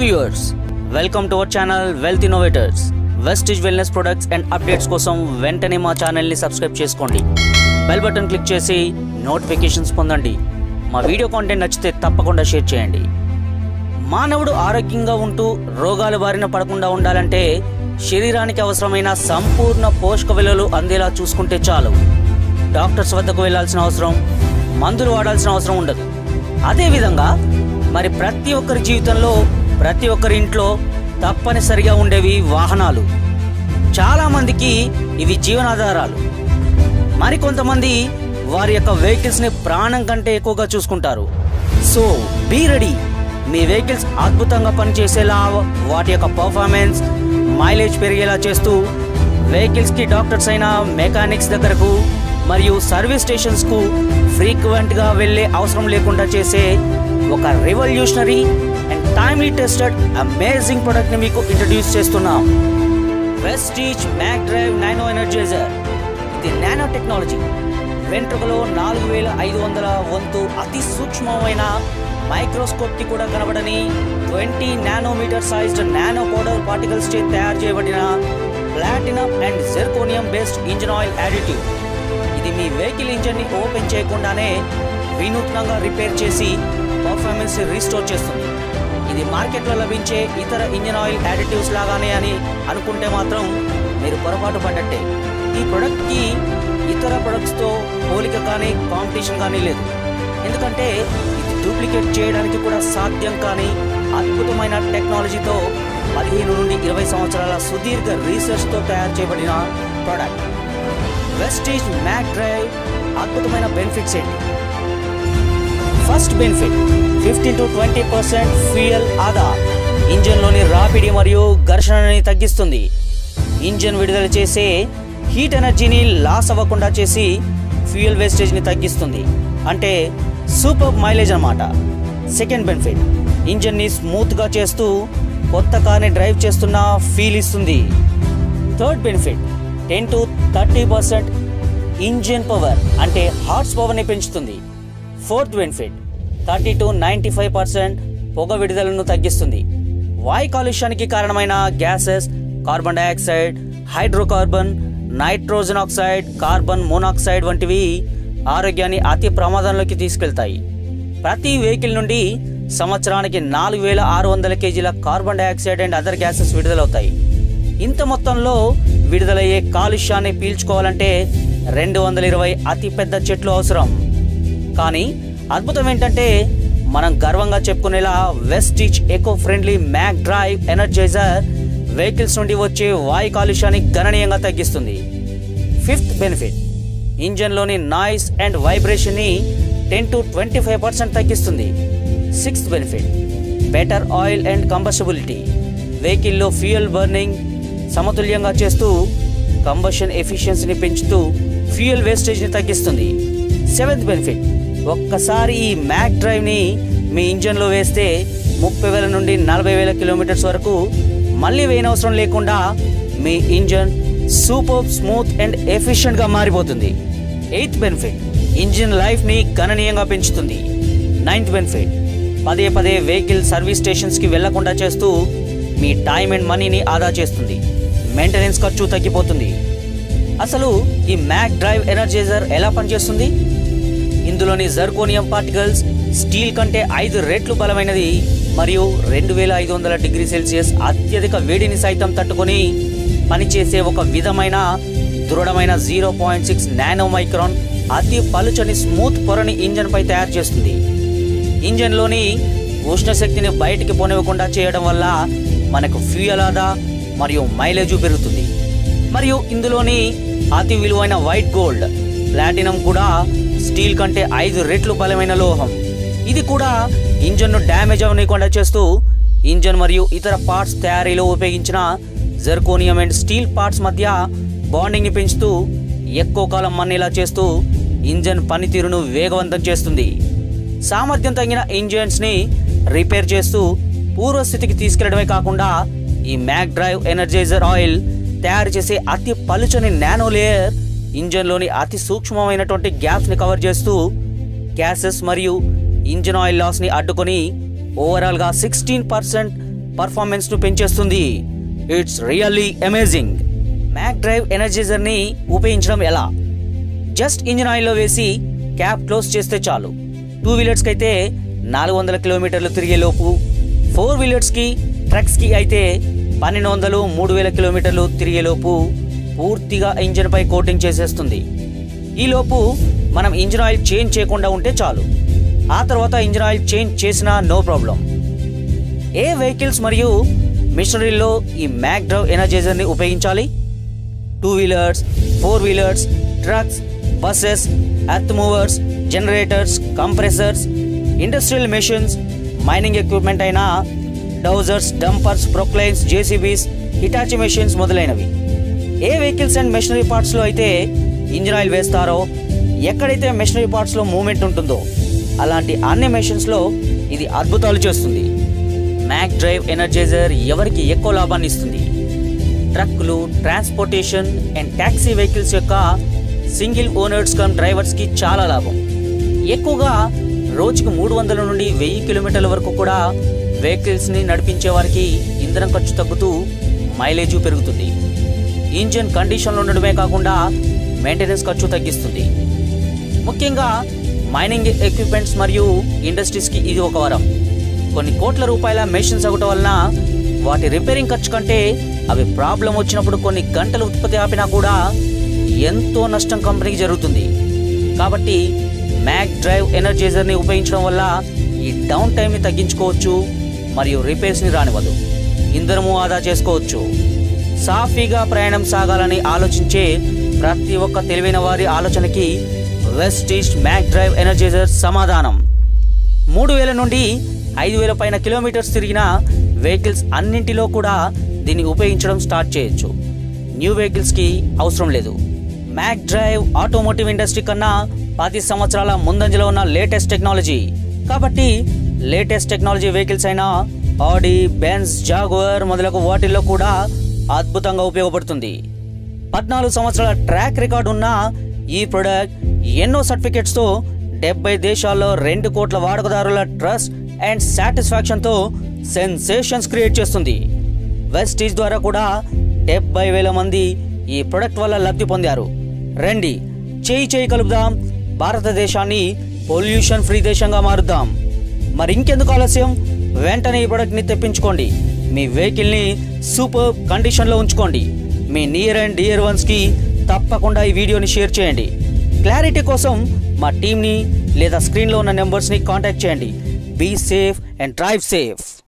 viewers welcome to our channel wealth innovators Vestige wellness products and updates కోసం వెంటనే మా ఛానల్ని సబ్స్క్రైబ్ చేసుకోండి బెల్ బటన్ క్లిక్ చేసి నోటిఫికేషన్స్ పొందండి మా వీడియో కాంటెంట్ నచ్చితే తప్పకుండా షేర్ చేయండి మానవుడు ఆరోగ్యంగా ఉంటూ రోగాల బారిన పడకుండా ఉండాలంటే శరీరానికి అవసరమైన సంపూర్ణ పోషక విలువలు అందేలా చూసుకుంటే చాలు డాక్టర్స్ వద్దకు వెళ్ళాల్సిన అవసరం మందులు వాడాల్సిన అవసరం ఉండదు అదేవిధంగా మరి ప్రతి ఒక్కరి జీవితంలో ప్రతి ఒక్కరి ఇంట్లో తప్పనిసరిగా ఉండేవి వాహనాలు చాలామందికి ఇవి జీవనాధారాలు మరికొంతమంది వారి యొక్క వెహికల్స్ని ప్రాణం కంటే ఎక్కువగా చూసుకుంటారు సో బీ రెడీ మీ వెహికల్స్ అద్భుతంగా పనిచేసేలా వాటి యొక్క పర్ఫార్మెన్స్ మైలేజ్ పెరిగేలా చేస్తూ వెహికల్స్కి డాక్టర్స్ అయిన మెకానిక్స్ దగ్గరకు మరియు సర్వీస్ స్టేషన్స్కు ఫ్రీక్వెంట్గా వెళ్ళే అవసరం లేకుండా చేసే ఒక revolutionary and timely tested amazing ప్రొడక్ట్ని మీకు ఇంట్రడ్యూస్ చేస్తున్నాం Vestige Mac drive nano energizer ఇది నానో టెక్నాలజీ వెంట్రుకలో నాలుగు వేల ఐదు వందల వంతు అతి సూక్ష్మమైన మైక్రోస్కోప్ కి కూడా కనబడని twenty nanometer sized nano powder particles చే తయారు చేయబడిన platinum and zirconium based engine oil additive ఇది మీ వెహికల్ ఇంజిన్ ని ఓపెన్ చేయకుండానే వినూత్నంగా రిపేర్ చేసి పర్ఫార్మెన్స్ రీస్టోర్ చేస్తుంది ఇది మార్కెట్లో లభించే ఇతర ఇంజిన్ ఆయిల్ యాడిటివ్స్ లాగానే అని అనుకుంటే మాత్రం మీరు పొరపాటు పడ్డట్టే ఈ ప్రొడక్ట్కి ఇతర ప్రొడక్ట్స్తో పోలిక కానీ కాంపిటీషన్ కానీ లేదు ఎందుకంటే ఇది డూప్లికేట్ చేయడానికి కూడా సాధ్యం కానీ అద్భుతమైన టెక్నాలజీతో పదిహేను నుండి ఇరవై సంవత్సరాల సుదీర్ఘ రీసెర్చ్తో తయారు చేయబడిన ప్రోడక్ట్ వెస్టేజ్ మ్యాక్ డ్రైవ్ అద్భుతమైన బెనిఫిట్స్ ఏంటి first benefit fifteen to twenty percent fuel ఆదా ఇంజన్లోని రాపిడి మరియు ఘర్షణని తగ్గిస్తుంది ఇంజన్ విడుదల చేసే హీట్ ఎనర్జీని లాస్ అవ్వకుండా చేసి ఫ్యూయల్ వేస్టేజ్ని తగ్గిస్తుంది అంటే సూపర్ మైలేజ్ అన్నమాట సెకండ్ బెనిఫిట్ ఇంజన్ని స్మూత్గా చేస్తూ కొత్త కార్ని డ్రైవ్ చేస్తున్న ఫీల్ ఇస్తుంది third benefit ten to thirty percent engine power అంటే హార్స్ పవర్ని పెంచుతుంది fourth benefit thirty to ninety five percent పొగ విడుదలను తగ్గిస్తుంది వాయు కాలుష్యానికి కారణమైన gases carbon dioxide hydrocarbon nitrogen oxide carbon monoxide వంటివి ఆరోగ్యాన్ని అతి ప్రమాదంలోకి తీసుకెళ్తాయి ప్రతి వెహికల్ నుండి సంవత్సరానికి నాలుగు వేల ఆరు వందల కేజీల carbon dioxide and other gases విడుదలవుతాయి ఇంత మొత్తంలో విడుదలయ్యే కాలుష్యాన్ని పీల్చుకోవాలంటే రెండు వందల ఇరవై అతిపెద్ద చెట్లు అవసరం కానీ అద్భుతం ఏంటంటే మనం గర్వంగా చెప్పుకునేలా Vestige eco friendly Mac drive energizer vehicles నుండి వచ్చే వాయు కాలుష్యాన్ని గణనీయంగా తగ్గిస్తుంది ఫిఫ్త్ బెనిఫిట్ ఇంజన్లోని నాయిస్ అండ్ వైబ్రేషన్ని ten to twenty five percent తగ్గిస్తుంది sixth benefit better oil and combustibility వెహికల్లో ఫ్యూయల్ బర్నింగ్ సమతుల్యంగా చేస్తూ కంబషన్ ఎఫిషియన్సీని పెంచుతూ ఫ్యూయల్ వేస్టేజ్ని తగ్గిస్తుంది సెవెంత్ బెనిఫిట్ ఒక్కసారి ఈ మ్యాక్ డ్రైవ్ని మీ ఇంజన్లో వేస్తే ముప్పై వేల నుండి నలభై వేల కిలోమీటర్స్ వరకు మళ్ళీ వేయనవసరం లేకుండా మీ ఇంజన్ సూపర్ స్మూత్ అండ్ ఎఫిషియెంట్గా మారిపోతుంది ఎయిత్ బెనిఫిట్ ఇంజిన్ లైఫ్ని గణనీయంగా పెంచుతుంది నైన్త్ బెనిఫిట్ పదే పదే వెహికల్ సర్వీస్ స్టేషన్స్కి వెళ్లకుండా చేస్తూ మీ టైం అండ్ మనీని ఆదా చేస్తుంది మెయింటెనెన్స్ ఖర్చు తగ్గిపోతుంది అసలు ఈ మ్యాక్ డ్రైవ్ ఎనర్జైజర్ ఎలా పనిచేస్తుంది ఇందులోని జర్కోనియం పార్టికల్స్ స్టీల్ కంటే ఐదు రెట్లు బలమైనది మరియు రెండు వేల ఐదు వందల డిగ్రీ సెల్సియస్ అత్యధిక వేడిని సైతం తట్టుకొని పనిచేసే ఒక విధమైన దృఢమైన zero point six nano micron అతి పలుచని స్మూత్ పొరని ఇంజన్పై తయారు చేస్తుంది ఇంజన్లోని ఉష్ణశక్తిని బయటికి పోనివ్వకుండా చేయడం వల్ల మనకు ఫ్యూయల్ ఆదా మరియు మైలేజ్ పెరుగుతుంది మరియు ఇందులోని అతి విలువైన వైట్ గోల్డ్ ప్లాటినం కూడా స్టీల్ కంటే ఐదు రెట్లు బలమైన లోహం ఇది కూడా ఇంజన్ను డ్యామేజ్ అవ్వనీయకుండా చేస్తూ ఇంజన్ మరియు ఇతర పార్ట్స్ తయారీలో ఉపయోగించిన జర్కోనియం అండ్ స్టీల్ పార్ట్స్ మధ్య బాండింగ్ని పెంచుతూ ఎక్కువ కాలం మన్నేలా చేస్తూ ఇంజన్ పనితీరును వేగవంతం చేస్తుంది సామర్థ్యం తగిన ఇంజన్స్ని రిపేర్ చేస్తూ పూర్వస్థితికి తీసుకెళ్లడమే కాకుండా ఈ మ్యాక్ డ్రైవ్ ఎనర్జైజర్ ఆయిల్ తయారు చేసే అతి పలుచని నానో లేయర్ ఇంజన్లోని అతి సూక్ష్మమైనటువంటి గ్యాప్స్ని కవర్ చేస్తూ గ్యాసెస్ మరియు ఇంజిన్ ఆయిల్ లాస్ని అడ్డుకొని ఓవరాల్గా సిక్స్టీన్ పర్సెంట్ పర్ఫార్మెన్స్ను పెంచేస్తుంది it's really amazing Mac drive ఎనర్జైజర్ని ఉపయోగించడం ఎలా జస్ట్ ఇంజిన్ ఆయిల్లో వేసి క్యాప్ క్లోజ్ చేస్తే చాలు టూ వీలర్స్కి అయితే నాలుగు వందల కిలోమీటర్లు తిరిగే లోపు ఫోర్ వీలర్స్కి ట్రక్స్కి అయితే పన్నెండు వందలు మూడు వేల కిలోమీటర్లు తిరిగే లోపు పూర్తిగా ఇంజిన్పై కోటింగ్ చేసేస్తుంది ఈలోపు మనం ఇంజిన్ ఆయిల్ చేంజ్ చేయకుండా ఉంటే చాలు ఆ తర్వాత ఇంజిన్ ఆయిల్ చేంజ్ చేసినా నో ప్రాబ్లం ఏ వెహికల్స్ మరియు మిషనరీలో ఈ మ్యాక్ డ్రైవ్ ఎనర్జైజర్ని ఉపయోగించాలి two wheelers four wheelers trucks buses earth movers generators compressors industrial machines mining equipment అయిన dozers dumpers poclains JCBs Hitachi machines మొదలైనవి ఏ వెహికల్స్ అండ్ మెషినరీ పార్ట్స్లో అయితే ఇంజిన్ ఆయిల్ వేస్తారో ఎక్కడైతే మెషినరీ పార్ట్స్లో మూమెంట్ ఉంటుందో అలాంటి అన్ని మెషిన్స్లో ఇది అద్భుతాలు చేస్తుంది మ్యాక్ డ్రైవ్ ఎనర్జైజర్ ఎవరికి ఎక్కువ లాభాన్ని ఇస్తుంది ట్రక్కులు ట్రాన్స్పోర్టేషన్ అండ్ ట్యాక్సీ వెహికల్స్ యొక్క సింగిల్ ఓనర్స్ కమ్ డ్రైవర్స్కి చాలా లాభం ఎక్కువగా రోజుకి మూడు వందల నుండి వెయ్యి కిలోమీటర్ల వరకు కూడా వెహికల్స్ని నడిపించే వారికి ఇంధనం ఖర్చు తగ్గుతూ మైలేజ్ పెరుగుతుంది ఇంజిన్ కండిషన్లో ఉండడమే కాకుండా మెయింటెనెన్స్ ఖర్చు తగ్గిస్తుంది ముఖ్యంగా మైనింగ్ ఎక్విప్మెంట్స్ మరియు ఇండస్ట్రీస్కి ఇది ఒక వరం కొన్ని కోట్ల రూపాయల మెషిన్స్ అవ్వటం వలన వాటి రిపేరింగ్ ఖర్చు కంటే అవి ప్రాబ్లం వచ్చినప్పుడు కొన్ని గంటలు ఉత్పత్తి ఆపినా కూడా ఎంతో నష్టం కంపెనీకి జరుగుతుంది కాబట్టి మ్యాక్ డ్రైవ్ ఎనర్జైజర్ని ఉపయోగించడం వల్ల ఈ డౌన్ టైంని తగ్గించుకోవచ్చు మరియు రిపేర్స్ని రానివ్వదు ఇంధనము ఆదా చేసుకోవచ్చు సాఫీగా ప్రయాణం సాగాలని ఆలోచించే ప్రతి ఒక్క తెలివైన వారి ఆలోచనకి Vestige Mac drive energizer సమాధానం మూడు వేల నుండి ఐదు వేల పైన కిలోమీటర్స్ తిరిగిన వెహికల్స్ అన్నింటిలో కూడా దీన్ని ఉపయోగించడం స్టార్ట్ చేయొచ్చు న్యూ వెహికల్స్కి అవసరం లేదు మ్యాక్ డ్రైవ్ ఆటోమోటివ్ ఇండస్ట్రీ కన్నా పది సంవత్సరాల ముందంజలో ఉన్న లేటెస్ట్ టెక్నాలజీ కాబట్టి లేటెస్ట్ టెక్నాలజీ వెహికల్స్ అయిన ఆడి బెన్స్ జాగువర్ మొదలగు వాటిల్లో కూడా అద్భుతంగా ఉపయోగపడుతుంది పద్నాలుగు సంవత్సరాల ట్రాక్ రికార్డ్ ఉన్న ఈ ప్రొడక్ట్ ఎన్నో సర్టిఫికెట్స్తో డెబ్బై దేశాల్లో రెండు కోట్ల వాడకదారుల ట్రస్ట్ అండ్ సాటిస్ఫాక్షన్తో సెన్సేషన్స్ క్రియేట్ చేస్తుంది వెస్టీజ్ ద్వారా కూడా డెబ్బై వేల మంది ఈ ప్రొడక్ట్ వల్ల లబ్ధి పొందారు రండి చేయి చేయి కలుపుదాం భారతదేశాన్ని పొల్యూషన్ ఫ్రీ దేశంగా మారుద్దాం మరి ఇంకెందుకు ఆలస్యం వెంటనే ఈ ప్రొడక్ట్ని తెప్పించుకోండి మీ వెహికల్ని సూపర్ కండిషన్లో ఉంచుకోండి మీ నియర్ అండ్ డియర్ వన్స్కి తప్పకుండా ఈ వీడియోని షేర్ చేయండి క్లారిటీ కోసం మా టీంని లేదా స్క్రీన్లో ఉన్న నెంబర్స్ని కాంటాక్ట్ చేయండి be safe and drive safe